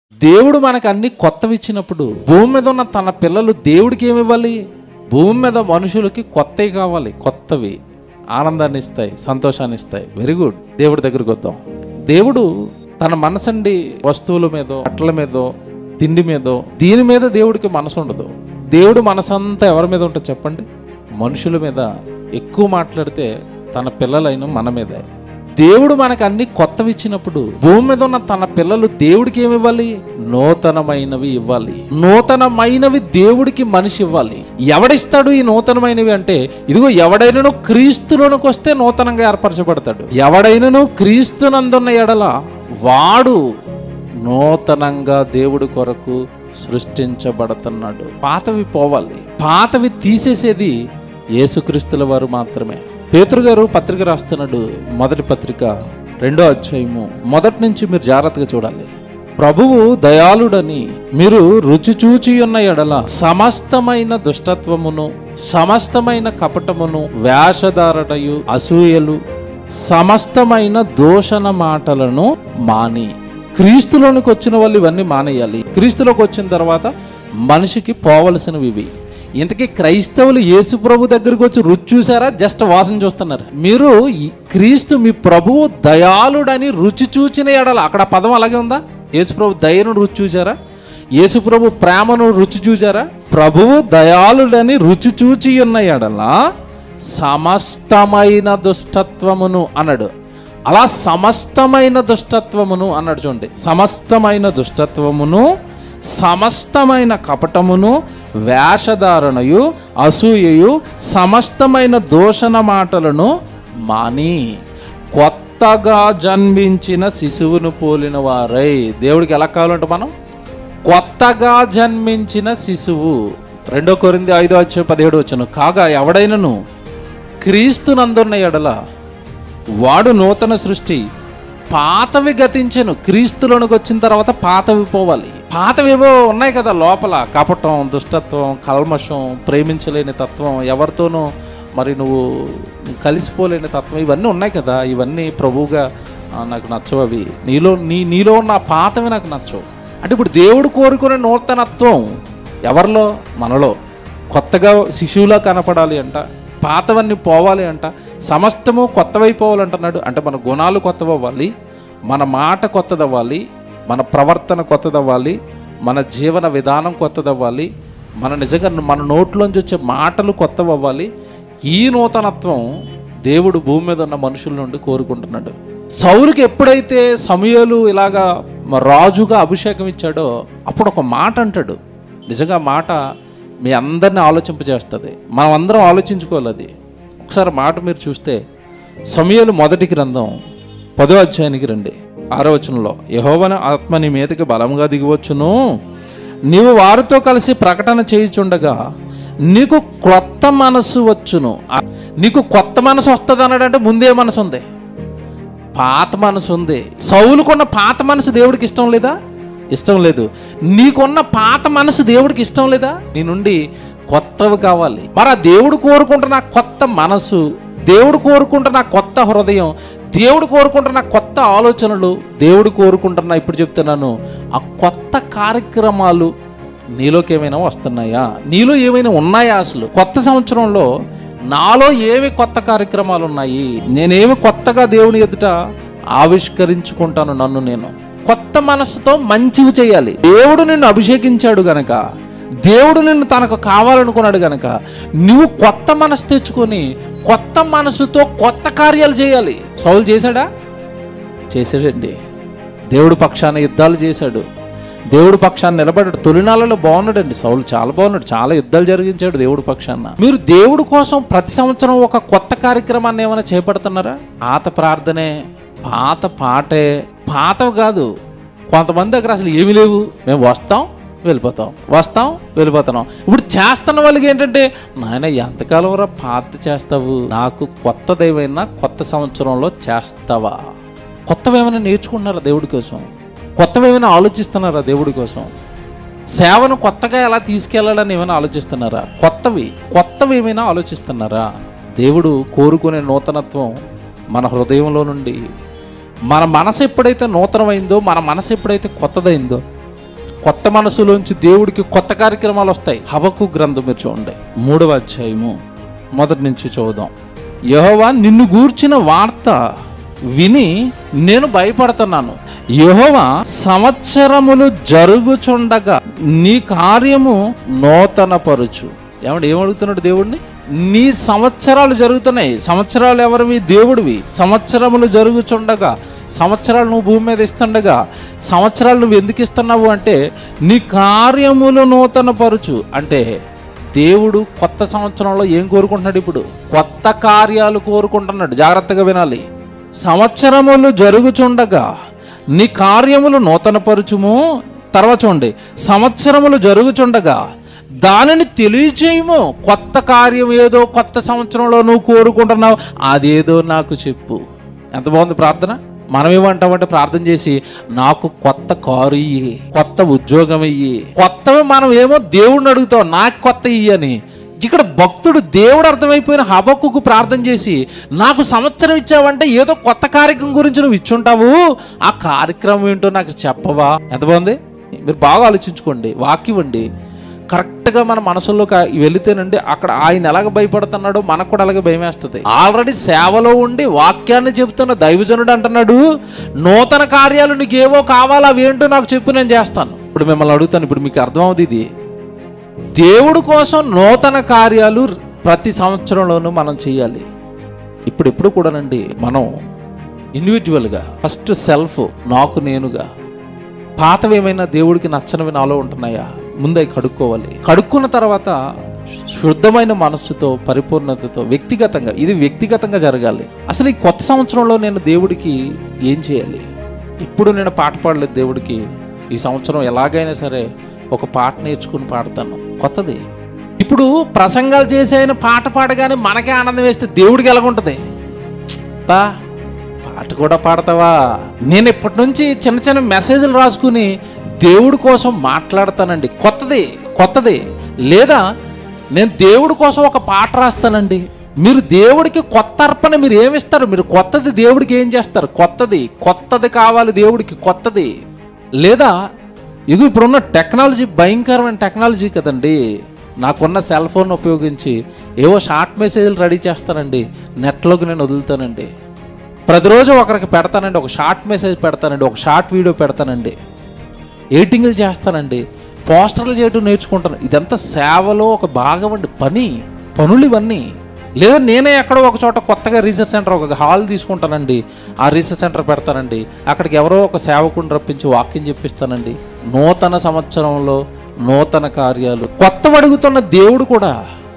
దేవుడు మనకు అన్ని కొత్తవి ఇచ్చినప్పుడు భూమి మీద ఉన్న తన పిల్లలు దేవుడికి ఏమి ఇవ్వాలి భూమి మీద మనుషులకి కొత్తవి కావాలి కొత్తవి ఆనందాన్ని ఇస్తాయి సంతోషాన్ని ఇస్తాయి వెరీ గుడ్ దేవుడి దగ్గరికి వద్దాం దేవుడు తన మనసండి వస్తువుల మీదో బట్టల మీదో తిండి మీదో దీని మీద దేవుడికి మనసు ఉండదు దేవుడు మనసంతా ఎవరి మీద ఉంటుంది చెప్పండి మనుషుల మీద ఎక్కువ మాట్లాడితే తన పిల్లలైన మన మీదే దేవుడు మనకు అన్ని కొత్తవి ఇచ్చినప్పుడు భూమి మీద ఉన్న తన పిల్లలు దేవుడికి ఏమి ఇవ్వాలి నూతనమైనవి ఇవ్వాలి నూతనమైనవి దేవుడికి మనిషి ఇవ్వాలి ఎవడిస్తాడు ఈ నూతనమైనవి అంటే ఇదిగో ఎవడైనను క్రీస్తులోనికి వస్తే నూతనంగా ఏర్పరచబడతాడు ఎవడైనను క్రీస్తునందున్న ఎడల వాడు నూతనంగా దేవుడి కొరకు సృష్టించబడుతున్నాడు పాతవి పోవాలి పాతవి తీసేసేది యేసుక్రీస్తుల వారు మాత్రమే పేతురు గారు పత్రిక రాస్తున్నాడు మొదటి పత్రిక రెండో అధ్యాయము మొదటి నుంచి మీరు జాగ్రత్తగా చూడాలి ప్రభువు దయాళుడని మీరు రుచి చూచి ఉన్న ఎడల సమస్తమైన దుష్టత్వమును సమస్తమైన కపటమును వేషధారణయు అసూయలు సమస్తమైన దూషణ మాటలను మాని క్రీస్తులోనికి వచ్చిన వాళ్ళు ఇవన్నీ మానేయాలి క్రీస్తులోకి వచ్చిన తర్వాత మనిషికి పోవలసినవి ఇవి ఇంతకీ క్రైస్తవులు యేసు ప్రభు దగ్గరికి వచ్చి రుచి చూసారా జస్ట్ వాసన చూస్తున్నారు మీరు ఈ క్రీస్తు మీ ప్రభువు దయాళుడని రుచి చూచిన ఎడల అక్కడ పదం అలాగే ఉందా యేసు ప్రభు దయను రుచి చూసారా యేసు ప్రభు ప్రేమను రుచి చూసారా ప్రభువు దయాళుడని రుచి చూచి ఉన్న ఎడల సమస్తమైన దుష్టత్వమును అన్నాడు అలా సమస్తమైన దుష్టత్వమును అన్నాడు చూడండి సమస్తమైన దుష్టత్వమును సమస్తమైన కపటమును వేషధారణయు అసూయయు సమస్తమైన దూషణ మాటలను మాని కొత్తగా జన్మించిన శిశువును పోలిన వారై దేవుడికి ఎలా కావాలంటే మనం కొత్తగా జన్మించిన శిశువు రెండో కొరింది ఐదో వచ్చి పదిహేడు వచ్చాను కాగా ఎవడైనను క్రీస్తునందున్న ఎడల వాడు నూతన సృష్టి పాతవి గతించను క్రీస్తులోనికి వచ్చిన తర్వాత పాతవి పోవాలి పాతవేవో ఉన్నాయి కదా లోపల కపటం దుష్టత్వం కల్మషం ప్రేమించలేని తత్వం ఎవరితోనూ మరి నువ్వు కలిసిపోలేని తత్వం ఇవన్నీ ఉన్నాయి కదా ఇవన్నీ ప్రభువుగా ఆ, నాకు నచ్చవు అవి నీలో నీ నీలో ఉన్న ఆ పాతవి నాకు నచ్చవు అంటే ఇప్పుడు దేవుడు కోరుకునే నూతనత్వం ఎవరిలో మనలో కొత్తగా శిశువులా కనపడాలి అంట పాతవన్నీ పోవాలి అంట సమస్తము కొత్తవైపోవాలంటున్నాడు అంటే మన గుణాలు కొత్తవవ్వాలి మన మాట కొత్తదవ్వాలి మన ప్రవర్తన కొత్తదవ్వాలి మన జీవన విధానం కొత్తదవ్వాలి మన నిజంగా మన నోట్లోంచి వచ్చే మాటలు కొత్తవవ్వాలి ఈ నూతనత్వం దేవుడు భూమి మీద ఉన్న మనుషుల నుండి కోరుకుంటున్నాడు సౌలుకి ఎప్పుడైతే సమయాలు ఇలాగా మ- రాజుగా అభిషేకం ఇచ్చాడో అప్పుడు ఒక మాట అంటాడు నిజంగా మాట మీ అందరిని ఆలోచింపజేస్తుంది మనం అందరం ఆలోచించుకోవాలి అది ఒకసారి మాట మీరు చూస్తే సమయాలు మొదటి గ్రంథం పదో అధ్యాయానికి రండి ఆరో వచనంలో యహోవన ఆత్మ నీ మీదకి బలంగా దిగివచ్చును నీవు వారితో కలిసి ప్రకటన చేయుచుండగా నీకు క్రొత్త మనసు వచ్చును ఆ- నీకు కొత్త మనసు వస్తుంది అన్నాడంటే ముందే మనసు ఉంది పాత మనసు ఉంది సౌలుకున్న పాత మనసు దేవుడికి ఇష్టం లేదా ఇష్టం లేదు నీకున్న పాత మనసు దేవుడికి ఇష్టం లేదా నీ నుండి కొత్తవి కావాలి మరి ఆ దేవుడు కోరుకుంటున్న కొత్త మనసు దేవుడు కోరుకుంటున్న కొత్త హృదయం దేవుడు కోరుకుంటున్న కొత్త ఆలోచనలు దేవుడు కోరుకుంటున్న ఇప్పుడు చెప్తున్నాను ఆ కొత్త కార్యక్రమాలు నీలోకి ఏమైనా వస్తున్నాయా నీలో ఏమైనా ఉన్నాయా అసలు కొత్త సంవత్సరంలో నాలో ఏమి కొత్త కార్యక్రమాలు ఉన్నాయి నేనేమి కొత్తగా దేవుని ఎదుట ఆవిష్కరించుకుంటాను నన్ను నేను కొత్త మనసుతో మంచివి చేయాలి దేవుడు నిన్ను అభిషేకించాడు గనక దేవుడు నిన్ను తనకు కావాలనుకున్నాడు గనక నువ్వు కొత్త మనసు తెచ్చుకొని కొత్త మనసుతో కొత్త కార్యాలు చేయాలి సౌలు చేశాడా చేశాడండి దేవుడు పక్షాన యుద్ధాలు చేశాడు దేవుడు పక్షాన్ని నిలబడ్డాడు తొలినాళ్ళలో బాగున్నాడండి సౌలు చాలా బాగున్నాడు చాలా యుద్ధాలు జరిగించాడు దేవుడు పక్షాన మీరు దేవుడు కోసం ప్రతి సంవత్సరం ఒక కొత్త కార్యక్రమాన్ని ఏమైనా చేపడుతున్నారా పాత ప్రార్థనే పాత పాటే పాతవి కాదు కొంతమంది దగ్గర అసలు ఏమీ లేవు మేము వస్తాం వెళ్ళిపోతాం వస్తాం వెళ్ళిపోతున్నాం ఇప్పుడు చేస్తున్న వాళ్ళకి ఏంటంటే నాయన ఎంతకాలం రా పాత చేస్తావు నాకు కొత్తదేమైనా కొత్త సంవత్సరంలో చేస్తావా కొత్తవి ఏమైనా నేర్చుకుంటున్నారా దేవుడి కోసం కొత్తవి ఏమైనా ఆలోచిస్తున్నారా దేవుడి కోసం సేవను కొత్తగా ఎలా తీసుకెళ్లాలని ఏమైనా ఆలోచిస్తున్నారా కొత్తవి కొత్తవి ఏమైనా ఆలోచిస్తున్నారా దేవుడు కోరుకునే నూతనత్వం మన హృదయంలో నుండి మన మనసు ఎప్పుడైతే నూతనమైందో మన మనసు ఎప్పుడైతే కొత్తదైందో కొత్త మనసులోంచి దేవుడికి కొత్త కార్యక్రమాలు వస్తాయి హవకు గ్రంథం మీరు చూడండి మూడవ అధ్యాయము మొదటి నుంచి చూద్దాం యెహోవా నిన్ను గూర్చిన వార్త విని నేను భయపడుతున్నాను యెహోవా సంవత్సరములు జరుగుచుండగా నీ కార్యము నూతన పరుచు ఏమంటే ఏమడుగుతున్నాడు దేవుడిని నీ సంవత్సరాలు జరుగుతున్నాయి సంవత్సరాలు ఎవరివి దేవుడివి సంవత్సరములు జరుగుచుండగా సంవత్సరాలు నువ్వు భూమి మీద ఇస్తుండగా సంవత్సరాలు నువ్వు ఎందుకు ఇస్తున్నావు అంటే నీ కార్యములు నూతన పరుచు అంటే దేవుడు కొత్త సంవత్సరంలో ఏం కోరుకుంటున్నాడు ఇప్పుడు కొత్త కార్యాలు కోరుకుంటున్నాడు జాగ్రత్తగా వినాలి సంవత్సరములు జరుగుచుండగా నీ కార్యములు నూతనపరచుము తర్వాత చూడండి సంవత్సరములు జరుగుచుండగా దానిని తెలియచేయము కొత్త కార్యం ఏదో కొత్త సంవత్సరంలో నువ్వు కోరుకుంటున్నావు అదేదో నాకు చెప్పు ఎంత బాగుంది ప్రార్థన మనం ఏమంటామంటే ప్రార్థన చేసి నాకు కొత్త కారు ఇయ్యి కొత్త ఉద్యోగం ఇయ్యి కొత్తవి మనం ఏమో దేవుడిని అడుగుతాం నాకు కొత్త ఇయ్యి అని ఇక్కడ భక్తుడు దేవుడు అర్థమైపోయిన హబక్కుకు ప్రార్థన చేసి నాకు సంవత్సరం ఇచ్చావంటే ఏదో కొత్త కార్యక్రమం గురించి నువ్వు ఇచ్చుంటావు ఆ కార్యక్రమం ఏంటో నాకు చెప్పవా ఎంత బాగుంది మీరు బాగా ఆలోచించుకోండి వాక్యవండి కరెక్ట్గా మన మనసులోకి వెళితేనండి అక్కడ ఆయన ఎలాగ భయపడుతున్నాడో మనకు కూడా అలాగే భయం వేస్తుంది ఆల్రెడీ సేవలో ఉండి వాక్యాన్ని చెబుతున్న దైవజనుడు అంటున్నాడు నూతన కార్యాలు నీకు ఏవో కావాలా అవేంటో నాకు చెప్పు నేను చేస్తాను ఇప్పుడు మిమ్మల్ని అడుగుతాను ఇప్పుడు మీకు అర్థమవుతుంది ఇది దేవుడు కోసం నూతన కార్యాలు ప్రతి సంవత్సరంలోనూ మనం చేయాలి ఇప్పుడు ఎప్పుడు కూడానండి మనం ఇండివిజువల్గా ఫస్ట్ సెల్ఫ్ నాకు నేనుగా పాతవి ఏమైనా దేవుడికి నచ్చనివి నాలో ఉంటున్నాయా ముందే కడుక్కోవాలి కడుక్కున్న తర్వాత శుద్ధమైన మనస్సుతో పరిపూర్ణతతో వ్యక్తిగతంగా ఇది వ్యక్తిగతంగా జరగాలి అసలు ఈ కొత్త సంవత్సరంలో నేను దేవుడికి ఏం చేయాలి ఇప్పుడు నేను పాట పాడలేదు దేవుడికి ఈ సంవత్సరం ఎలాగైనా సరే ఒక పాట నేర్చుకుని పాడతాను కొత్తది ఇప్పుడు ప్రసంగాలు చేసి ఆయన పాట పాడగానే మనకే ఆనందం వేస్తే దేవుడికి ఎలాగుంటుంది బా పాట కూడా పాడతావా నేను ఇప్పటి నుంచి చిన్న చిన్న మెసేజ్లు రాసుకుని దేవుడి కోసం మాట్లాడతానండి కొత్తది కొత్తది లేదా నేను దేవుడి కోసం ఒక పాట రాస్తానండి మీరు దేవుడికి కొత్త అర్పణ మీరు ఏమిస్తారు మీరు కొత్తది దేవుడికి ఏం చేస్తారు కొత్తది కొత్తది కావాలి దేవుడికి కొత్తది లేదా ఇగో ఇప్పుడున్న టెక్నాలజీ భయంకరమైన టెక్నాలజీ కదండి నాకున్న సెల్ ఫోన్ ఉపయోగించి ఏవో షార్ట్ మెసేజ్లు రెడీ చేస్తానండి నెట్లోకి నేను వదులుతానండి ప్రతిరోజు ఒకరికి పెడతానండి ఒక షార్ట్ మెసేజ్ పెడతానండి ఒక షార్ట్ వీడియో పెడతానండి ఎడిటింగ్లు చేస్తానండి పోస్టర్లు చేయటం నేర్చుకుంటాను ఇదంతా సేవలో ఒక భాగం అండి పని పనులు ఇవన్నీ లేదా నేనే ఎక్కడో ఒక చోట కొత్తగా రీసెర్చ్ సెంటర్ ఒక హాల్ తీసుకుంటానండి ఆ రీసెర్చ్ సెంటర్ పెడతానండి అక్కడికి ఎవరో ఒక సేవకుని రప్పించి వాక్యం చెప్పిస్తానండి నూతన సంవత్సరంలో నూతన కార్యాలు కొత్త అడుగుతున్న దేవుడు కూడా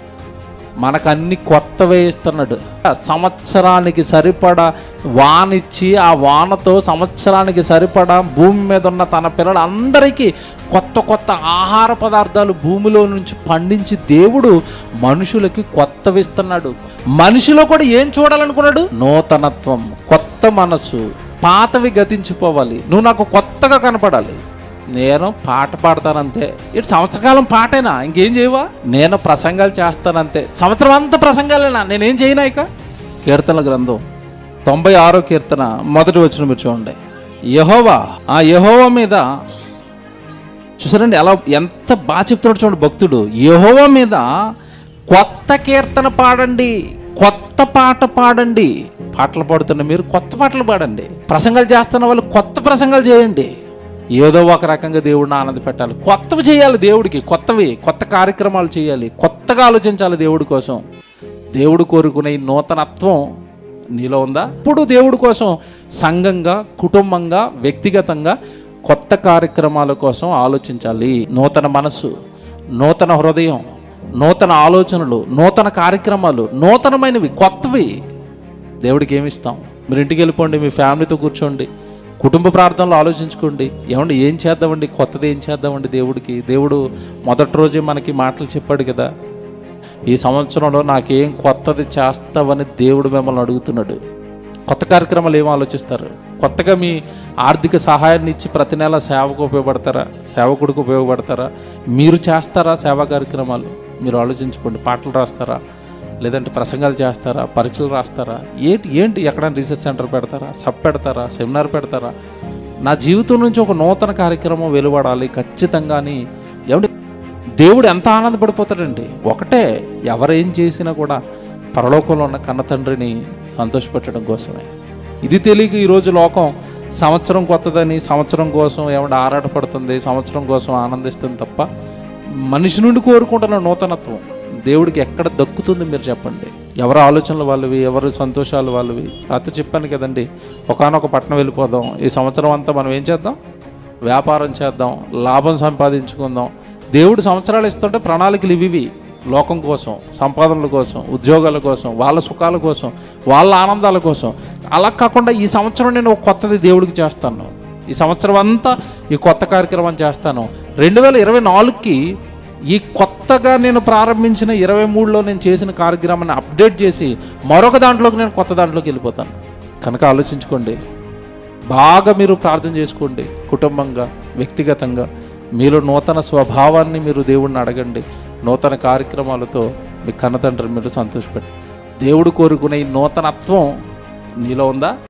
మనకు అన్ని కొత్తవే ఇస్తున్నాడు సంవత్సరానికి సరిపడా వానిచ్చి ఆ వానతో సంవత్సరానికి సరిపడా భూమి మీద ఉన్న తన పిల్లలందరికీ కొత్త కొత్త ఆహార పదార్థాలు భూమిలో నుంచి పండించి దేవుడు మనుషులకి కొత్తవి ఇస్తున్నాడు మనిషిలో కూడా ఏం చూడాలనుకున్నాడు నూతనత్వం కొత్త మనసు పాతవి గతించిపోవాలి నువ్వు నాకు కొత్తగా కనపడాలి నేను పాట పాడతానంతే ఇటు సంవత్సరకాలం పాటేనా ఇంకేం చేయవా నేను ప్రసంగాలు చేస్తానంతే సంవత్సరం అంతా ప్రసంగాలేనా నేనేం చేయనా ఇక కీర్తన గ్రంథం తొంభై ఆరో కీర్తన మొదటి వచ్చిన మీరు చూడండి యహోవా ఆ యహోవా మీద చూసారండి ఎలా ఎంత బాగా చెప్తున్నాడు చూడండి భక్తుడు యహోవా మీద కొత్త కీర్తన పాడండి కొత్త పాట పాడండి పాటలు పాడుతున్న మీరు కొత్త పాటలు పాడండి ప్రసంగాలు చేస్తున్న వాళ్ళు కొత్త ప్రసంగాలు చేయండి ఏదో ఒక రకంగా దేవుడిని ఆనంద పెట్టాలి కొత్తవి చేయాలి దేవుడికి కొత్తవి కొత్త కార్యక్రమాలు చేయాలి కొత్తగా ఆలోచించాలి దేవుడి కోసం దేవుడు కోరుకునే ఈ నూతనత్వం నీలో ఉందా ఇప్పుడు దేవుడి కోసం సంఘంగా కుటుంబంగా వ్యక్తిగతంగా కొత్త కార్యక్రమాల కోసం ఆలోచించాలి నూతన మనస్సు నూతన హృదయం నూతన ఆలోచనలు నూతన కార్యక్రమాలు నూతనమైనవి కొత్తవి దేవుడికి ఏమి ఇస్తాం మీరు ఇంటికి వెళ్ళిపోండి మీ ఫ్యామిలీతో కూర్చోండి కుటుంబ ప్రార్థనలో ఆలోచించుకోండి ఏమండి ఏం చేద్దామండి కొత్తది ఏం చేద్దామండి దేవుడికి దేవుడు మొదటి రోజే మనకి మాటలు చెప్పాడు కదా ఈ సంవత్సరంలో నాకేం కొత్తది చేస్తావని దేవుడు మిమ్మల్ని అడుగుతున్నాడు కొత్త కార్యక్రమాలు ఏం ఆలోచిస్తారు కొత్తగా మీ ఆర్థిక సహాయాన్ని ఇచ్చి ప్రతి నెల సేవకు ఉపయోగపడతారా సేవకుడికి ఉపయోగపడతారా మీరు చేస్తారా సేవా కార్యక్రమాలు మీరు ఆలోచించుకోండి పాటలు రాస్తారా లేదంటే ప్రసంగాలు చేస్తారా పరీక్షలు రాస్తారా ఏంటి ఏంటి ఎక్కడైనా రీసెర్చ్ సెంటర్ పెడతారా సబ్ పెడతారా సెమినార్ పెడతారా నా జీవితం నుంచి ఒక నూతన కార్యక్రమం వెలువడాలి ఖచ్చితంగా అని ఏమంటే దేవుడు ఎంత ఆనందపడిపోతాడండి ఒకటే ఎవరేం చేసినా కూడా పరలోకంలో ఉన్న కన్న తండ్రిని సంతోషపెట్టడం కోసమే ఇది తెలియక ఈరోజు లోకం సంవత్సరం కొత్తదని సంవత్సరం కోసం ఏమంటే ఆరాటపడుతుంది సంవత్సరం కోసం ఆనందిస్తుంది తప్ప మనిషి నుండి కోరుకుంటున్న నూతనత్వం దేవుడికి ఎక్కడ దక్కుతుంది మీరు చెప్పండి ఎవరి ఆలోచనలు వాళ్ళవి ఎవరి సంతోషాలు వాళ్ళవి రాత్రి చెప్పాను కదండి ఒకనొక పట్టణం వెళ్ళిపోదాం ఈ సంవత్సరం అంతా మనం ఏం చేద్దాం వ్యాపారం చేద్దాం లాభం సంపాదించుకుందాం దేవుడు సంవత్సరాలు ఇస్తుంటే ప్రణాళికలు ఇవి లోకం కోసం సంపాదనల కోసం ఉద్యోగాల కోసం వాళ్ళ సుఖాల కోసం వాళ్ళ ఆనందాల కోసం అలా కాకుండా ఈ సంవత్సరం నేను ఒక కొత్తది దేవుడికి చేస్తాను ఈ సంవత్సరం అంతా ఈ కొత్త కార్యక్రమం చేస్తాను రెండు వేల ఇరవై నాలుగుకి ఈ కొత్తగా నేను ప్రారంభించిన ఇరవై మూడులో నేను చేసిన కార్యక్రమాన్ని అప్డేట్ చేసి మరొక దాంట్లోకి నేను కొత్త దాంట్లోకి వెళ్ళిపోతాను కనుక ఆలోచించుకోండి బాగా మీరు ప్రార్థన చేసుకోండి కుటుంబంగా వ్యక్తిగతంగా మీలో నూతన స్వభావాన్ని మీరు దేవుడిని అడగండి నూతన కార్యక్రమాలతో మీ కన్నతండ్రిని మీరు సంతోషపెట్టి దేవుడు కోరుకునే ఈ నూతనత్వం నీలో ఉందా